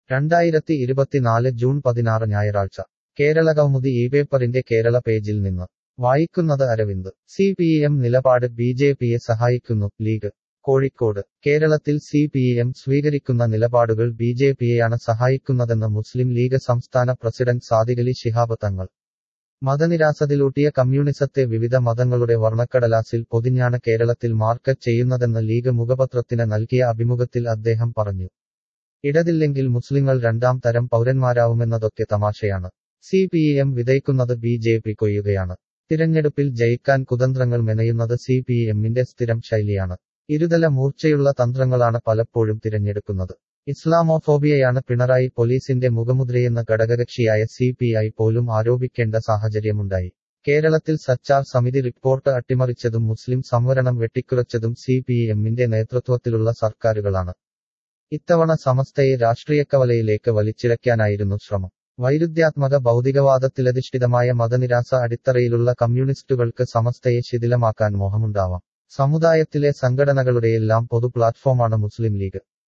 രണ്ടായിരത്തി ഇരുപത്തിനാല് ജൂൺ പതിനാറ് ഞായറാഴ്ച കേരള കൗമുദി ഈ പേപ്പറിന്റെ കേരള പേജിൽ നിന്ന് വായിക്കുന്നത് അരവിന്ദ് സി പി എം നിലപാട് ബി ജെ പിയെ സഹായിക്കുന്നു ലീഗ് കോഴിക്കോട് കേരളത്തിൽ സി പി എം സ്വീകരിക്കുന്ന നിലപാടുകൾ ബി ജെ പിയെയാണ് സഹായിക്കുന്നതെന്ന് മുസ്ലിം ലീഗ് സംസ്ഥാന പ്രസിഡന്റ് സാദിഖലി ശിഹാബ് തങ്ങൾ മതനിരാസതിലൂട്ടിയ കമ്മ്യൂണിസത്തെ വിവിധ മതങ്ങളുടെ വർണ്ണക്കടലാസിൽ പൊതിഞ്ഞാണ് കേരളത്തിൽ മാർക്കറ്റ് ചെയ്യുന്നതെന്ന് ലീഗ് മുഖപത്രത്തിന് നൽകിയ അഭിമുഖത്തിൽ അദ്ദേഹം പറഞ്ഞു ഇടതില്ലെങ്കിൽ മുസ്ലിങ്ങൾ രണ്ടാം തരം പൗരന്മാരാവുമെന്നതൊക്കെ തമാശയാണ് സി പി എം വിതയ്ക്കുന്നത് ബി ജെ പി കൊയ്യുകയാണ് തിരഞ്ഞെടുപ്പിൽ ജയിക്കാൻ കുതന്ത്രങ്ങൾ മെനയുന്നത് സി പി എമ്മിന്റെ സ്ഥിരം ശൈലിയാണ് ഇരുതല മൂർച്ചയുള്ള തന്ത്രങ്ങളാണ് പലപ്പോഴും തിരഞ്ഞെടുക്കുന്നത് ഇസ്ലാമോഫോബിയയാണ് പിണറായി പോലീസിന്റെ മുഖമുദ്രയെന്ന ഘടകകക്ഷിയായ സി പി ഐ പോലും ആരോപിക്കേണ്ട സാഹചര്യമുണ്ടായി കേരളത്തിൽ സച്ചാർ സമിതി റിപ്പോർട്ട് അട്ടിമറിച്ചതും മുസ്ലിം സംവരണം വെട്ടിക്കുറച്ചതും സി പി എമ്മിന്റെ നേതൃത്വത്തിലുള്ള സർക്കാരുകളാണ് ഇത്തവണ സമസ്തയെ രാഷ്ട്രീയക്കവലയിലേക്ക് വലിച്ചിഴയ്ക്കാനായിരുന്നു ശ്രമം വൈരുദ്ധ്യാത്മക ഭൗതികവാദത്തിലധിഷ്ഠിതമായ മതനിരാസ അടിത്തറയിലുള്ള കമ്മ്യൂണിസ്റ്റുകൾക്ക് സമസ്തയെ ശിഥിലമാക്കാൻ മോഹമുണ്ടാവാം സമുദായത്തിലെ സംഘടനകളുടെയെല്ലാം പൊതു പ്ലാറ്റ്ഫോമാണ് മുസ്ലിം ലീഗ്